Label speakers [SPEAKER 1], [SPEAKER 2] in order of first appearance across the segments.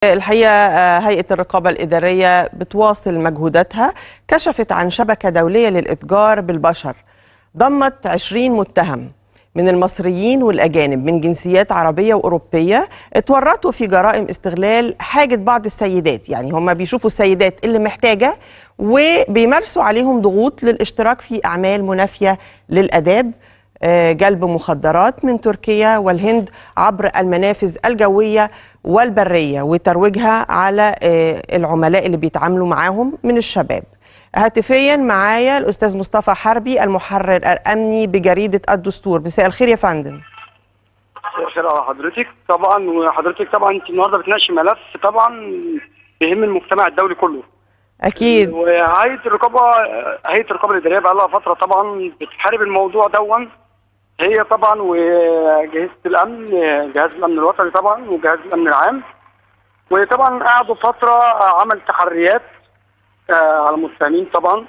[SPEAKER 1] الحقيقة هيئة الرقابة الإدارية بتواصل مجهوداتها كشفت عن شبكة دولية للإتجار بالبشر ضمت 20 متهم من المصريين والأجانب من جنسيات عربية وأوروبية اتورطوا في جرائم استغلال حاجة بعض السيدات يعني هم بيشوفوا السيدات اللي محتاجة وبيمارسوا عليهم ضغوط للاشتراك في أعمال منافية للأداب جلب مخدرات من تركيا والهند عبر المنافذ الجوية والبرية وترويجها على العملاء اللي بيتعاملوا معاهم من الشباب هاتفيا معايا الأستاذ مصطفى حربي المحرر الأمني بجريدة الدستور مساء الخير يا فندم
[SPEAKER 2] مساء الخير على حضرتك طبعا وحضرتك طبعا انت النهارده بتناقشي ملف طبعا بيهم المجتمع الدولي كله
[SPEAKER 1] أكيد
[SPEAKER 2] وهيئه الرقابه هيئه الرقابه الاداريه بقى لها فتره طبعا بتحارب الموضوع دون هي طبعا وجهاز الامن جهاز الامن الوطني طبعا وجهاز الامن العام وطبعا قعدوا فتره عمل تحريات على المتهمين طبعا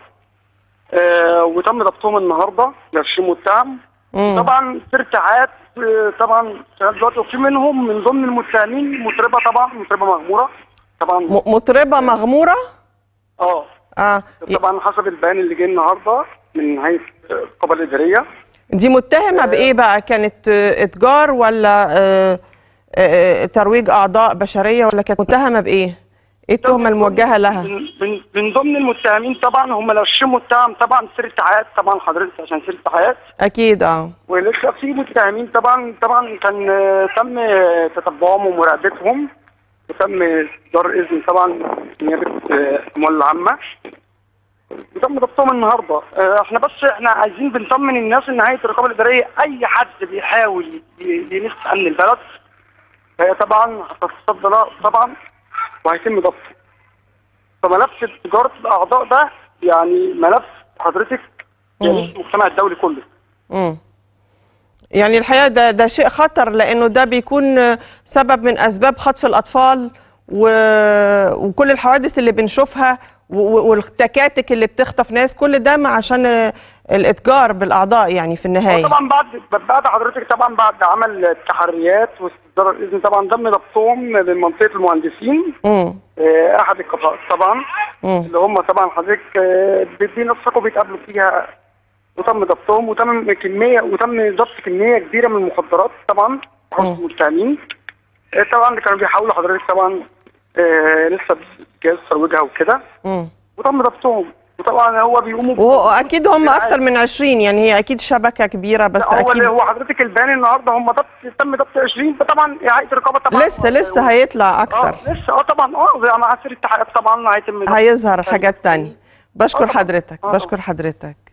[SPEAKER 2] وتم ضبطهم النهارده ل 20 متهم طبعا في ارتعاد طبعا دلوقتي وفي منهم من ضمن المتهمين مطربه طبعا مطربه مغموره طبعا
[SPEAKER 1] مطربه مغموره
[SPEAKER 2] اه
[SPEAKER 1] اه
[SPEAKER 2] طبعا حسب البيان اللي جه النهارده من هيئه الرقابه الاداريه
[SPEAKER 1] دي متهمه بايه بقى كانت اتجار ولا اه اه ترويج اعضاء بشريه ولا كانت متهمه بايه ايه التهمه الموجهه لها
[SPEAKER 2] من, من ضمن المتهمين طبعا هم لو 20 متهم طبعا سيره حياه طبعا حضرتك عشان سيره حياه
[SPEAKER 1] اكيد اه
[SPEAKER 2] ولسه في متهمين طبعا طبعا كان تم تتبعهم ومراقبتهم وتم اصدار اذن طبعا نيابه الاموال العامه وتم ضبطهم النهارده احنا بس احنا عايزين بنطمن الناس ان هيئه الرقابه الاداريه اي حد بيحاول يمس امن البلد فهي طبعا هتتصدى له طبعا وهيتم ضبطه فملف تجاره الاعضاء ده يعني ملف حضرتك يعني المجتمع الدولي كله
[SPEAKER 1] امم يعني الحقيقه ده ده شيء خطر لانه ده بيكون سبب من اسباب خطف الاطفال و... وكل الحوادث اللي بنشوفها والتكاتك اللي بتخطف ناس كل ده عشان الاتجار بالاعضاء يعني في النهايه
[SPEAKER 2] طبعا بعد بعد حضرتك طبعا بعد عمل التحريات واصدار الاذن طبعا تم ضبطهم من منطقه المهندسين
[SPEAKER 1] امم
[SPEAKER 2] احد الكفاءات طبعا
[SPEAKER 1] مم.
[SPEAKER 2] اللي هم طبعا حضرتك بينسقوا بيتقابلوا فيها وتم ضبطهم وتم كميه وتم ضبط كميه كبيره من المخدرات طبعا حوالي المتهمين طبعا اللي كانوا بيحاولوا حضرتك طبعا آه لسه جهاز ترويجها وكده وتم ضبطهم وطبعا هو بيقوموا
[SPEAKER 1] واكيد هم اكتر من 20 يعني هي اكيد شبكه كبيره بس
[SPEAKER 2] هو
[SPEAKER 1] اكيد
[SPEAKER 2] هو حضرتك البيان النهارده هم ضبط تم ضبط 20 فطبعا هيئه الرقابه طبعا
[SPEAKER 1] لسه لسه هيطلع اكتر
[SPEAKER 2] اه لسه اه طبعا اه مع سير التحقيقات طبعا هيتم
[SPEAKER 1] هيظهر حاجات تانية بشكر
[SPEAKER 2] آه طبعاً.
[SPEAKER 1] حضرتك
[SPEAKER 2] آه
[SPEAKER 1] بشكر حضرتك